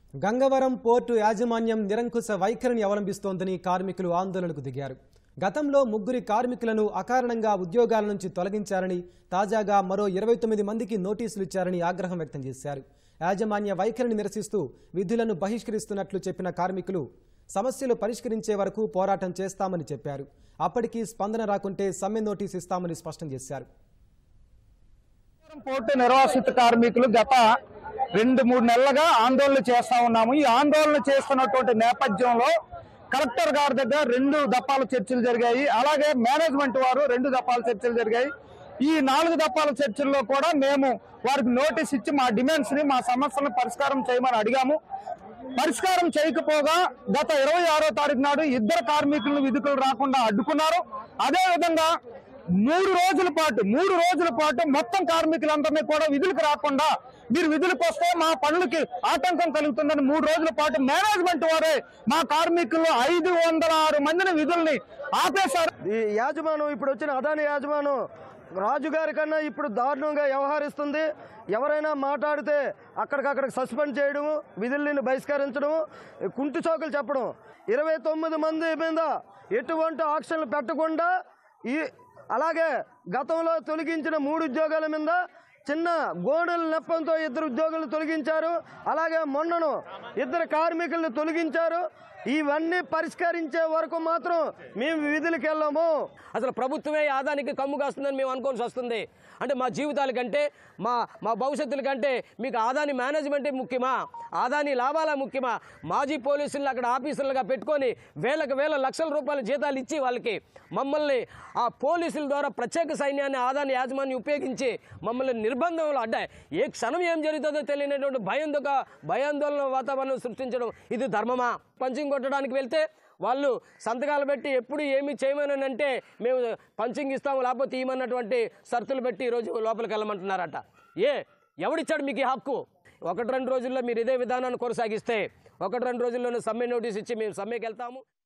Gangavaram port యాజమాన్యం నిరంకుశ వైఖరిని అవలంబిస్తోందని కార్మికులు ఆందోళనకు దిగారు గతంలో ముగ్గురి కార్మికులను అకారణంగా ఉద్యోగాల నుంచి తొలగించారని తాజాగా మరో ఇరవై తొమ్మిది మందికి నోటీసులు ఇచ్చారని ఆగ్రహం వ్యక్తం చేశారు యాజమాన్య వైఖరిని నిరసిస్తూ విధులను బహిష్కరిస్తున్నట్లు చెప్పిన కార్మికులు సమస్యలు పరిష్కరించే వరకు పోరాటం చేస్తామని చెప్పారు అప్పటికీ స్పందన రాకుంటే సమ్మె నోటీస్ ఇస్తామని స్పష్టం చేశారు పోర్టు నిర్వాసిత కార్మికులు గత రెండు మూడు నెలలుగా ఆందోళన చేస్తా ఉన్నాము ఈ ఆందోళన చేస్తున్నటువంటి నేపథ్యంలో కలెక్టర్ గారి దగ్గర రెండు దఫాల చర్చలు జరిగాయి అలాగే మేనేజ్మెంట్ వారు రెండు దఫాల చర్చలు జరిగాయి ఈ నాలుగు దఫాల చర్చల్లో కూడా మేము వారికి నోటీస్ ఇచ్చి మా డిమాండ్స్ ని మా సమస్యలను పరిష్కారం చేయమని అడిగాము పరిష్కారం చేయకపోగా గత ఇరవై ఆరో తారీఖు నాడు ఇద్దరు కార్మికులను విధుకులు రాకుండా అడ్డుకున్నారు అదే విధంగా మూడు రోజుల పాటు మూడు రోజుల పాటు మొత్తం కార్మికులందరినీ కూడా విధులకు రాకుండా మీరు విధులకు వస్తే మా పనులకి ఆటంకం కలుగుతుందని మూడు రోజుల పాటు మేనేజ్మెంట్ వారే మా కార్మికులు ఐదు వందల ఆరు మందిని విధుల్ని ఆపేశారు ఈ యాజమానం ఇప్పుడు వచ్చిన అదాని యాజమానం రాజుగారి కన్నా ఇప్పుడు దారుణంగా వ్యవహరిస్తుంది ఎవరైనా మాట్లాడితే అక్కడికక్కడికి సస్పెండ్ చేయడము విధుల్ని బహిష్కరించడము కుంటి చోకులు చెప్పడం ఇరవై తొమ్మిది మంది మీద ఎటువంటి ఆక్షన్లు పెట్టకుండా ఈ అలాగే గతంలో తొలగించిన మూడు ఉద్యోగాల మీద చిన్న గోడల నెప్పంతో ఇద్దరు ఉద్యోగులు తొలగించారు అలాగే మొన్నను ఇద్దరు కార్మికులను తొలగించారు ఇవన్నీ పరిష్కరించే వరకు మాత్రం మేము విధులకు వెళ్ళాము అసలు ప్రభుత్వమే ఈ ఆదానికి కమ్ము కాస్తుందని మేము అనుకోవాల్సి వస్తుంది అంటే మా జీవితాల కంటే మా మా భవిష్యత్తుల కంటే మీకు ఆదాని మేనేజ్మెంటే ముఖ్యమా ఆదాని లాభాల ముఖ్యమా మాజీ పోలీసులను అక్కడ ఆఫీసర్లుగా పెట్టుకొని వేలకు వేల లక్షల రూపాయల జీతాలు ఇచ్చి వాళ్ళకి మమ్మల్ని ఆ పోలీసుల ద్వారా ప్రత్యేక సైన్యాన్ని ఆదాని యాజమాన్యం ఉపయోగించి మమ్మల్ని నిర్బంధంలో అడ్డాయి ఏ క్షణం ఏం జరుగుతుందో తెలియనటువంటి భయందొక భయాందోళన వాతావరణం సృష్టించడం ఇది ధర్మమా పంచింగ్ కొట్టడానికి వెళ్తే వాళ్ళు సంతకాలు పెట్టి ఎప్పుడు ఏమి చేయమని అంటే మేము పంచింగ్ ఇస్తాము లేకపోతే ఇవ్వమన్నటువంటి షరతులు పెట్టి ఈరోజు లోపలికి వెళ్ళమంటున్నారట ఏ ఎవడిచ్చాడు మీకు ఈ హక్కు ఒకటి రెండు రోజుల్లో మీరు ఇదే విధానాన్ని కొనసాగిస్తే ఒకటి రెండు రోజుల్లోనే సమ్మె నోటీస్ ఇచ్చి మేము సమ్మెకి వెళ్తాము